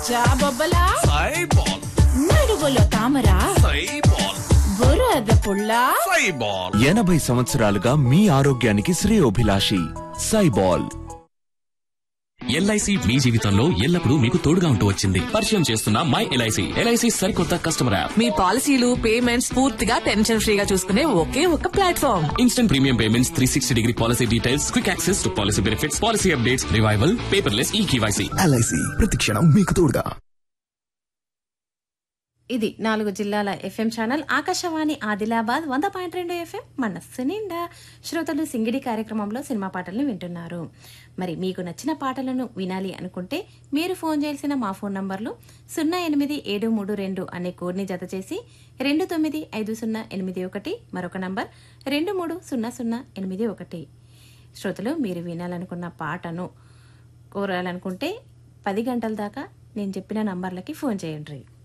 జాబొబ్బలా సైబాల్ నడువులో తామరా సైబాల్ బురద పుల్లా సైబాల్ ఎనభై సంవత్సరాలుగా మీ ఆరోగ్యానికి శ్రేయోభిలాషి సైబాల్ ఎల్ఐసి మీ జీవితంలో ఎల్లప్పుడూ మీకు తోడుగా ఉంటూ వచ్చింది పరిచయం చేస్తున్న మై ఎల్ఐసి ఎల్ఐసి సరికొత్త కస్టమర్ యాప్ మీ పాలసీలు పేమెంట్స్ పూర్తిగా టెన్షన్ ఫ్రీగా చూసుకునే ఒకే ఒక platform instant premium payments three sixty degree policy details quick access to policy benefits policy updates revival paperless e KYC LIC ప్రతిక్షణం మీకు తోడుగా ఇది నాలుగు జిల్లాల ఎఫ్ఎం ఛానల్ ఆకాశవాణి ఆదిలాబాద్ వంద పాయింట్ రెండు ఎఫ్ఎం మనస్సు నిండా శ్రోతలు సింగిడి కార్యక్రమంలో సినిమా పాటలను వింటున్నారు మరి మీకు నచ్చిన పాటలను వినాలి అనుకుంటే మీరు ఫోన్ చేయాల్సిన మా ఫోన్ నంబర్లు సున్నా ఎనిమిది ఏడు మూడు రెండు అనే కోడ్ని జత చేసి రెండు తొమ్మిది ఐదు సున్నా ఎనిమిది ఒకటి మరొక నంబర్ రెండు మూడు సున్నా సున్నా ఎనిమిది ఒకటి శ్రోతలు మీరు వినాలనుకున్న పాటను కోరాలనుకుంటే పది గంటల దాకా నేను చెప్పిన నంబర్లకి ఫోన్ చేయండి